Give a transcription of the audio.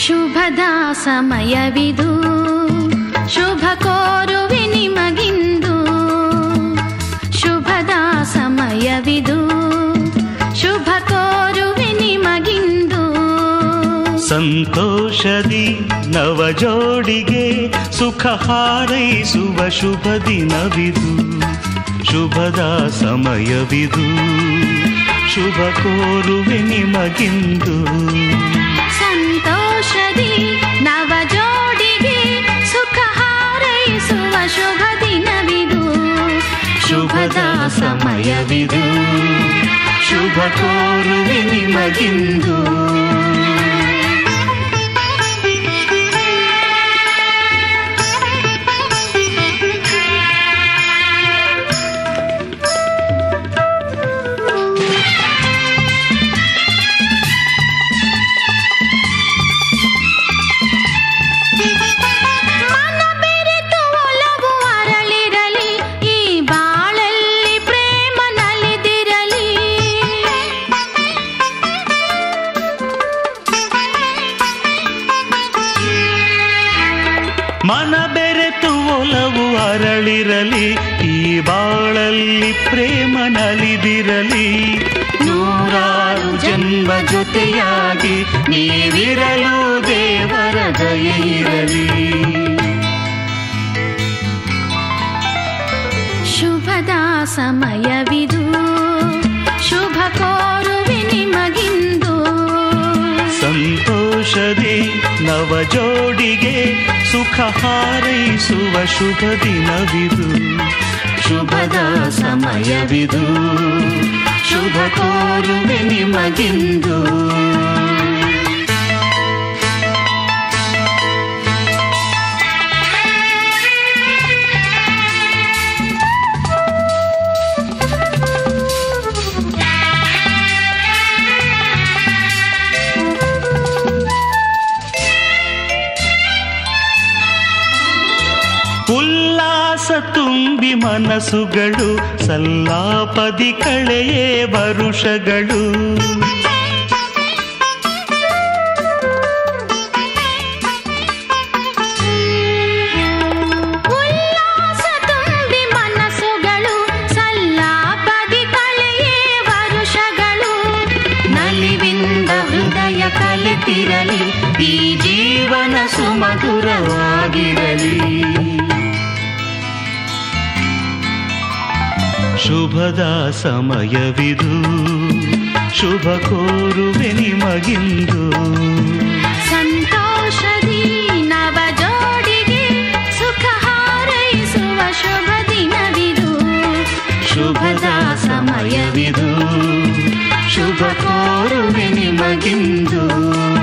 ಶುಭದ ಸಮಯವಿದು ಶುಭ ಕೋರುವೆ ನಿಮಗಿಂದು ಶುಭದ ಸಮಯವಿದು ಶುಭ ಕೋರುವೆ ನಿಮಗಿಂದು ಸಂತೋಷದಿ ನವ ಜೋಡಿಗೆ ಸುಖ ಹಾರೈಸುವ ಶುಭ ದಿನವಿದು ಶುಭದ ಸಮಯವಿದು ಶುಭ ಕೋರುವೆ ನಿಮಗಿಂದು ಸಂತೋಷದಿ ನವ ಜೋಡಿಗೆ ಸುಖ ಹಾರೈಸುವ ಶುಭ ದಿನವಿದು ಶುಭದ ಸಮಯವಿದು ಶುಭ ಕೋರುವೆ ನಿಮಗಿಂದು ಮನ ಬೆರೆತು ಒಲವು ಅರಳಿರಲಿ ಈ ಬಾಳಲ್ಲಿ ಪ್ರೇಮ ನಲಿದಿರಲಿ ಮನ ಬೆರೆತು ಒಲವು ಅರಳಿರಲಿ ಈ ಬಾಳಲ್ಲಿ ಪ್ರೇಮ ನಲಿದಿರಲಿ ನೂರಾರು ಜನ್ಮ ಜೊತೆಯಾಗಿ ನೀವಿರಲು ದೇವರ ದಯೆ ಇರಲಿ ಶುಭದ ಸಮಯವಿದು ಶುಭ ಕೋರುವೆ ನಿಮಗಿಂದು ಸಂತೋಷದಿ ನವ ಜೋಡಿಗೆ ಸುಖ ಹಾರೈಸುವ ಶುಭ ದಿನವಿದು ಶುಭದ ಸಮಯವಿದು ಶುಭ ಕೋರುವೆ ನಿಮಗಿಂದು ಉಲ್ಲಾಸ ತುಂಬಿ ಮನಸ್ಸುಗಳು ಸಲ್ಲಾಪದಿ ಕಳೆಯೇ ವರುಷಗಳು ಉಲ್ಲಾಸ ತುಂಬಿ ಮನಸ್ಸುಗಳು ಸಲ್ಲಾಪದಿ ಕಳೆಯೇ ವರುಷಗಳು ನಲಿವಿಂದ ಹೃದಯ ಕಲೆತಿರಲಿ ಈ ಜೀವನ ಸುಮಧುರವಾಗಿರಲಿ ಶುಭದ ಸಮಯವಿದು ಶುಭ ಕೋರುವೆ ನಿಮಗಿಂದು ಸಂತೋಷದಿ ನವ ಜೋಡಿಗೆ ಸುಖ ಹಾರೈಸುವ ಶುಭ ದಿನವಿದು ಶುಭದ ಸಮಯವಿದು ಶುಭ ಕೋರುವೆ ನಿಮಗಿಂದು